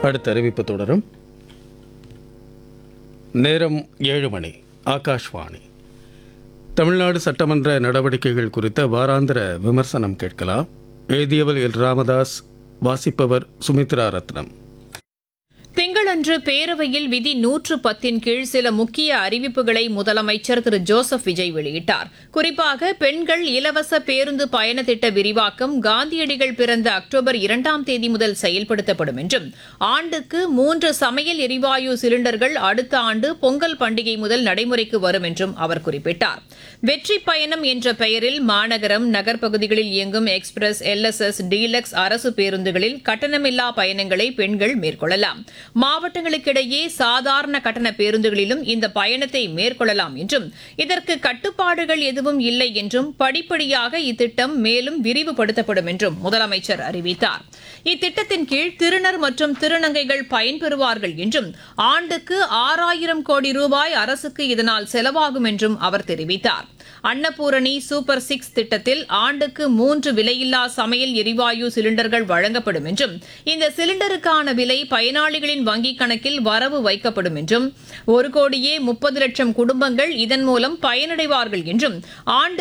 அடுத்த அறிவிப்பு தொடரும் நேரம் ஏழு மணி ஆகாஷ்வாணி தமிழ்நாடு சட்டமன்ற நடவடிக்கைகள் குறித்த வாராந்திர விமர்சனம் கேட்கலாம் எழுதியவர் எல் ராமதாஸ் வாசிப்பவர் சுமித்ரா ரத்னம் திங்களன்று பேரவையில் விதி நூற்று பத்தின் கீழ் சில முக்கிய அறிவிப்புகளை முதலமைச்சர் திரு ஜோசப் விஜய் வெளியிட்டார் குறிப்பாக பெண்கள் இலவச பேருந்து பயண திட்ட விரிவாக்கம் காந்தியடிகள் பிறந்த அக்டோபர் இரண்டாம் தேதி முதல் செயல்படுத்தப்படும் என்றும் ஆண்டுக்கு மூன்று சமையல் எரிவாயு சிலிண்டர்கள் அடுத்த ஆண்டு பொங்கல் பண்டிகை முதல் நடைமுறைக்கு வரும் என்றும் அவர் குறிப்பிட்டார் வெற்றி பயணம் என்ற பெயரில் மாநகரம் நகர்ப்பகுதிகளில் இயங்கும் எக்ஸ்பிரஸ் எல்எஸ்எஸ் டீலக்ஸ் அரசு பேருந்துகளில் கட்டணமில்லா பயணங்களை பெண்கள் மேற்கொள்ளலாம் மாவட்டங்களுக்கிடையே சாதாரண கட்டண பேருந்துகளிலும் இந்த பயணத்தை மேற்கொள்ளலாம் என்றும் இதற்கு கட்டுப்பாடுகள் எதுவும் இல்லை என்றும் படிப்படியாக இத்திட்டம் மேலும் விரிவுபடுத்தப்படும் என்றும் முதலமைச்சர் அறிவித்தார் இத்திட்டத்தின் கீழ் திருநர் மற்றும் திருநங்கைகள் பயன்பெறுவார்கள் என்றும் ஆண்டுக்கு ஆறாயிரம் கோடி ரூபாய் அரசுக்கு இதனால் செலவாகும் என்றும் அவர் தெரிவித்தார் அன்னபூரணி சூப்பர் சிக்ஸ் திட்டத்தில் ஆண்டுக்கு மூன்று விலையில்லா சமையல் எரிவாயு சிலிண்டர்கள் வழங்கப்படும் என்றும் இந்த சிலிண்டருக்கான விலை பயனாளிகளின் வங்கிக் கணக்கில் வரவு வைக்கப்படும் என்றும் ஒரு கோடியே முப்பது லட்சம் குடும்பங்கள் இதன் மூலம் பயனடைவார்கள் என்றும் ஆண்டு